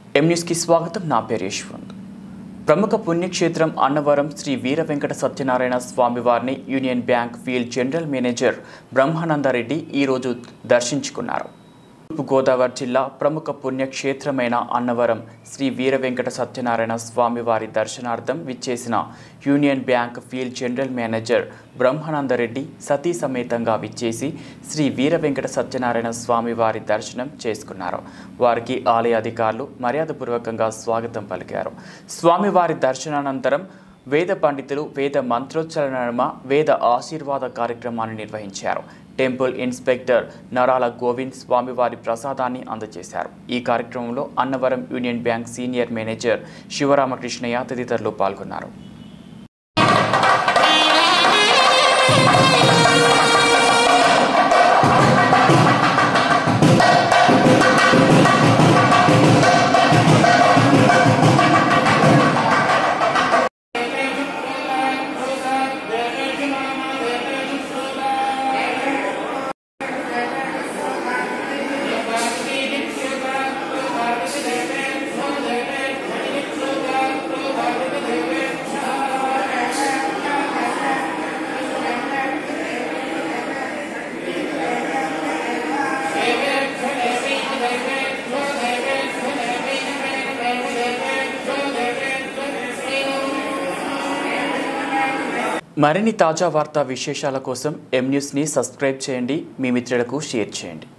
ఎం న్యూస్కి స్వాగతం నా పేరు యశ్వంత్ ప్రముఖ పుణ్యక్షేత్రం అన్నవరం శ్రీ వీర వెంకట సత్యనారాయణ స్వామివారిని Union Bank field general manager Brahmananda Reddy ఈరోజు దర్శించుకున్నారు తూర్పు గోదావరి జిల్లా ప్రముఖ పుణ్యక్షేత్రమైన అన్నవరం శ్రీ వీర వెంకట సత్యనారాయణ స్వామివారి దర్శనార్థం విచ్చేసిన Union Bank field general manager Brahmananda Reddy సతీ సమేతంగా విచ్చేసి శ్రీ వీర వెంకట సత్యనారాయణ స్వామివారి దర్శనం చేసుకున్నారు వారికి ఆలయ అధికారులు మర్యాదపూర్వకంగా స్వాగతం పలికారు స్వామివారి దర్శనానంతరం వేద పండితులు వేద మంత్రోచ్చరణ నడుమ వేద ఆశీర్వాద కార్యక్రమాన్ని నిర్వహించారు టెంపుల్ ఇన్స్పెక్టర్ నరాల గోవింద్ స్వామివారి ప్రసాదాన్ని అందజేశారు ఈ కార్యక్రమంలో Annavaram Union Bank senior manager Sivaramakrishnaiah తదితరులు పాల్గొన్నారు మరిన్ని తాజా వార్తా విశేషాల కోసం ఎం న్యూస్ని సబ్స్క్రైబ్ చేయండి మీ మిత్రులకు షేర్ చేయండి